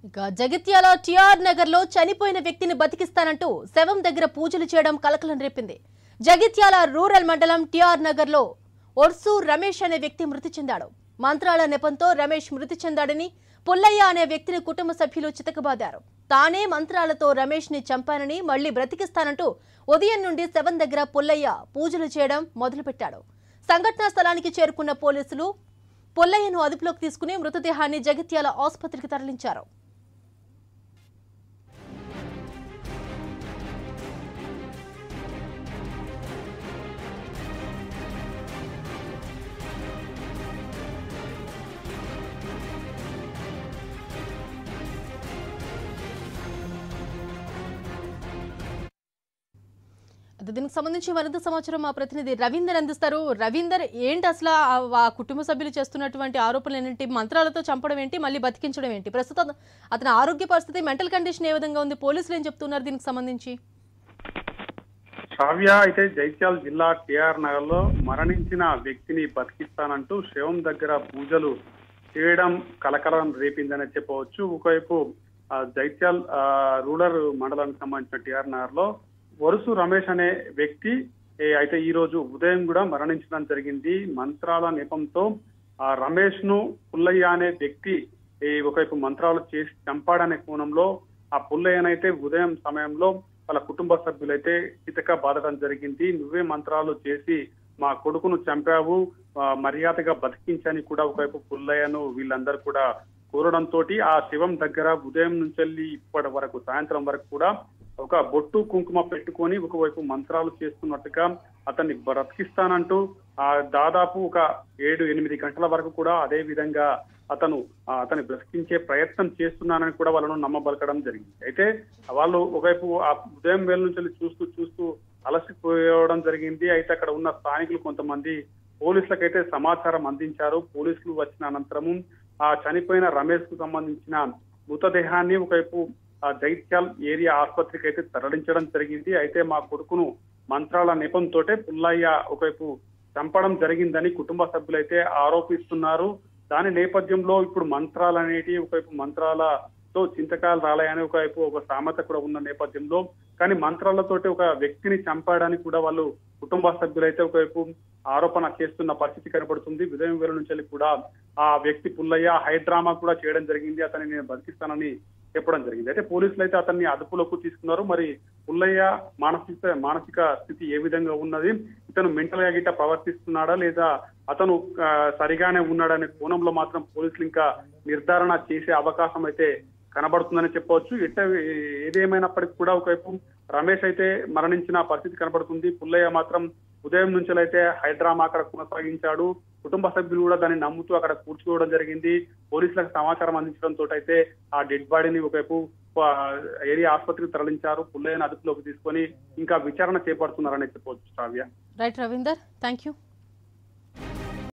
ఇక జగిత్యాల టిఆర్ నగర్ లో చనిపోయిన వ్యక్తిని బతికిస్తానంటూ శవం దగ్గర పూజలు చేయడం కలకలం రేపింది జగిత్యాల రూరల్ మండలం టిఆర్ నగర్ లో ఒర్సు రమేష్ అనే వ్యక్తి మృతి చెందాడు మంత్రాల నెపంతో రమేష్ మృతి చెందాడని పుల్లయ్య అనే వ్యక్తిని కుటుంబ సభ్యులు చితకబాదారు తానే మంత్రాలతో రమేష్ ని చంపానని మళ్లీ బ్రతికిస్తానంటూ ఉదయం నుండి శవం దగ్గర పుల్లయ్య పూజలు చేయడం మొదలుపెట్టాడు సంఘటనా స్థలానికి చేరుకున్న పోలీసులు పుల్లయ్యను అదుపులోకి తీసుకుని మృతదేహాన్ని జగిత్యాల ఆసుపత్రికి తరలించారు అయితే దీనికి సంబంధించి మరింత సమాచారం మా ప్రతినిధి రవీందర్ అందిస్తారు రవీందర్ ఏంటి అసలు ఆ- ఆ కుటుంబ సభ్యులు చేస్తున్నటువంటి ఆరోపణలు ఏంటి మంత్రాలతో చంపడం ఏంటి మళ్ళీ బతికించడం ఏంటి ప్రస్తుతం అతని ఆరోగ్య పరిస్థితి మెంటల్ కండిషన్ ఏ విధంగా ఉంది పోలీసులు ఏం చెప్తున్నారు దీనికి సంబంధించి శ్రావ్య అయితే జైత్యాల జిల్లా టిఆర్ నగర్ లో మరణించిన వ్యక్తిని బతికిస్తానంటూ శవం దగ్గర పూజలు చేయడం కలకలం రేపిందని చెప్పవచ్చు ఒకవైపు ఆ, జైత్యాల్ ఆ, రూరల్ మండలానికి సంబంధించిన టిఆర్ నగర్ లో వరుసు రమేష్ అనే వ్యక్తి ఏ, అయితే ఈ రోజు ఉదయం కూడా మరణించడం జరిగింది మంత్రాల నెపంతో ఆ రమేష్ ను పుల్లయ్య అనే వ్యక్తి ఈ ఒకవైపు మంత్రాలు చేసి చంపాడనే కోణంలో ఆ పుల్లయ్యనైతే ఉదయం సమయంలో వాళ్ళ కుటుంబ సభ్యులైతే చితక బాధడం జరిగింది నువ్వే మంత్రాలు చేసి మా కొడుకును చంపావు ఆ, మర్యాదగా బతికించని కూడా ఒకవైపు పుల్లయ్యను వీళ్ళందరూ కూడా కోరడంతో ఆ శివం దగ్గర ఉదయం నుంచి ఇప్పటి వరకు సాయంత్రం వరకు కూడా ఒక బొట్టు కుంకుమ పెట్టుకొని ఒకవైపు మంత్రాలు చేస్తున్నట్టుగా అతన్ని బ్రతికిస్తానంటూ ఆ దాదాపు ఒక ఏడు ఎనిమిది గంటల వరకు కూడా అదే విధంగా అతను ఆ, అతన్ని బ్రతికించే ప్రయత్నం చేస్తున్నానని కూడా వాళ్ళను నమ్మబలకడం జరిగింది అయితే వాళ్ళు ఒకవైపు ఆ ఉదయం వేల నుంచి వెళ్ళి చూస్తూ చూస్తూ అలసిపోవడం జరిగింది అయితే అక్కడ ఉన్న స్థానికులు కొంతమంది పోలీసులకైతే సమాచారం అందించారు పోలీసులు వచ్చిన అనంతరము ఆ చనిపోయిన రమేష్ కు సంబంధించిన మృతదేహాన్ని ఒకవైపు ఆ జైత్యాల్ ఏరియా ఆసుపత్రికి అయితే తరలించడం జరిగింది అయితే మా కొడుకును మంత్రాల నెపంతోటే పుల్లయ్య ఒకవైపు చంపడం జరిగిందని కుటుంబ సభ్యులైతే ఆరోపిస్తున్నారు దాని నేపథ్యంలో ఇప్పుడు మంత్రాలు అనేటి ఒకవైపు మంత్రాలతో చింతకాయలు రాలయని ఒకవైపు ఒక సామెత కూడా ఉన్న నేపథ్యంలో కానీ మంత్రాలతోటి ఒక వ్యక్తిని చంపాడని కూడా వాళ్ళు కుటుంబ సభ్యులైతే ఒకవైపు ఆరోపణ చేస్తున్న పరిస్థితి కనబడుతుంది ఉదయం వేల నుంచి వెళ్ళి కూడా ఆ వ్యక్తి పుల్లయ్య హైడ్రామా కూడా చేయడం జరిగింది అతన్ని నేను బతికిస్తానని చెప్పడం జరిగింది అయితే పోలీసులు అయితే అతన్ని అదుపులోకి తీసుకున్నారు మరి పుల్లయ్య మానసిక మానసిక స్థితి ఏ విధంగా ఉన్నది ఇతను మెంటల్ గా గిట్ట ప్రవర్తిస్తున్నాడా లేదా అతను ఆ, సరిగానే ఉన్నాడనే కోణంలో మాత్రం పోలీసులు ఇంకా నిర్ధారణ చేసే అవకాశం అయితే కనబడుతుందని చెప్పవచ్చు ఎట్ట ఏదేమైనప్పటికీ కూడా ఒకవైపు రమేష్ అయితే మరణించిన పరిస్థితి కనబడుతుంది పుల్లయ్య మాత్రం ఉదయం నుంచి అయితే హైడ్రామా అక్కడ కొనసాగించాడు కుటుంబ సభ్యులు కూడా దాన్ని నమ్ముతూ అక్కడ కూర్చోవడం జరిగింది పోలీసులకు సమాచారం అందించడంతో అయితే ఆ డెడ్ బాడీని ఒకవైపు ఆ, ఏరియా ఆసుపత్రికి తరలించారు పుల్లయ్యను అదుపులోకి తీసుకొని ఇంకా విచారణ చేపడుతున్నారని చెప్పవచ్చు Sravya right Ravinder thank you